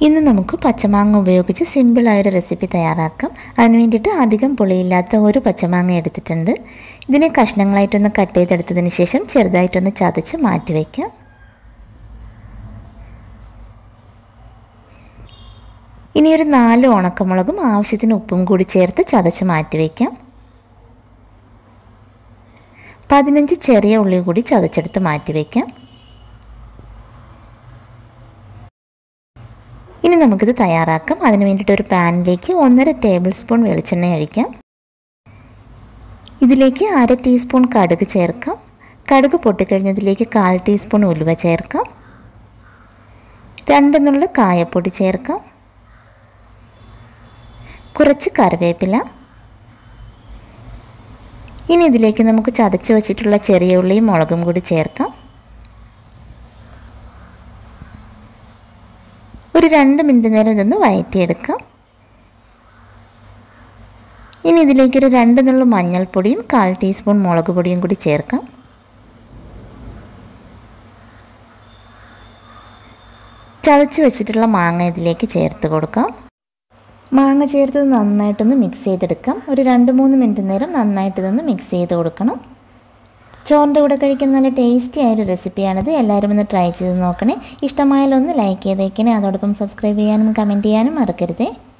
ഇന്ന് നമുക്ക് പച്ചമാങ്ങ ഉപയോഗിച്ച് സിമ്പിളായൊരു റെസിപ്പി തയ്യാറാക്കാം അതിന് വേണ്ടിയിട്ട് അധികം പുളിയില്ലാത്ത ഒരു പച്ചമാങ്ങ എടുത്തിട്ടുണ്ട് ഇതിനെ കഷ്ണങ്ങളായിട്ടൊന്ന് കട്ട് ചെയ്തെടുത്തതിന് ശേഷം ചെറുതായിട്ടൊന്ന് ചതച്ച് മാറ്റി വയ്ക്കാം ഇനി ഒരു നാല് ഉണക്കമുളകും ആവശ്യത്തിന് ഉപ്പും കൂടി ചേർത്ത് ചതച്ച് മാറ്റി വയ്ക്കാം പതിനഞ്ച് ചെറിയ ഉള്ളി കൂടി ചതച്ചെടുത്ത് മാറ്റി വയ്ക്കാം ഇനി നമുക്കിത് തയ്യാറാക്കാം അതിന് വേണ്ടിയിട്ട് ഒരു പാനിലേക്ക് ഒന്നര ടേബിൾ സ്പൂൺ വെളിച്ചെണ്ണ ഒഴിക്കാം ഇതിലേക്ക് അര ടീസ്പൂൺ കടുക് ചേർക്കാം കടുക് പൊട്ടിക്കഴിഞ്ഞതിലേക്ക് കാൽ ടീസ്പൂൺ ഉലുവ ചേർക്കാം രണ്ടെന്നുള്ള കായപ്പൊടി ചേർക്കാം കുറച്ച് കറിവേപ്പില ഇനി ഇതിലേക്ക് നമുക്ക് ചതച്ച് വെച്ചിട്ടുള്ള ചെറിയ ഉള്ളിയും മുളകും കൂടി ചേർക്കാം ഒരു രണ്ട് മിനിറ്റ് നേരം ഇതൊന്ന് വഴറ്റിയെടുക്കാം ഇനി ഇതിലേക്കൊരു രണ്ട് നുള്ളു മഞ്ഞൾപ്പൊടിയും കാൽ ടീസ്പൂൺ മുളക് പൊടിയും കൂടി ചേർക്കാം ചതച്ച് വെച്ചിട്ടുള്ള മാങ്ങ ഇതിലേക്ക് ചേർത്ത് കൊടുക്കാം മാങ്ങ ചേർത്ത് നന്നായിട്ടൊന്ന് മിക്സ് ചെയ്തെടുക്കാം ഒരു രണ്ട് മൂന്ന് മിനിറ്റ് നേരം നന്നായിട്ട് ഇതൊന്ന് മിക്സ് ചെയ്ത് കൊടുക്കണം ചോറിൻ്റെ കൂടെ കഴിക്കാൻ നല്ല ടേസ്റ്റി ആയൊരു റെസിപ്പിയാണിത് എല്ലാവരും ഒന്ന് ട്രൈ ചെയ്ത് നോക്കണേ ഇഷ്ടമായാലൊന്ന് ലൈക്ക് ചെയ്തേക്കണേ അതോടൊപ്പം സബ്സ്ക്രൈബ് ചെയ്യാനും കമൻറ്റ് ചെയ്യാനും മറക്കരുതേ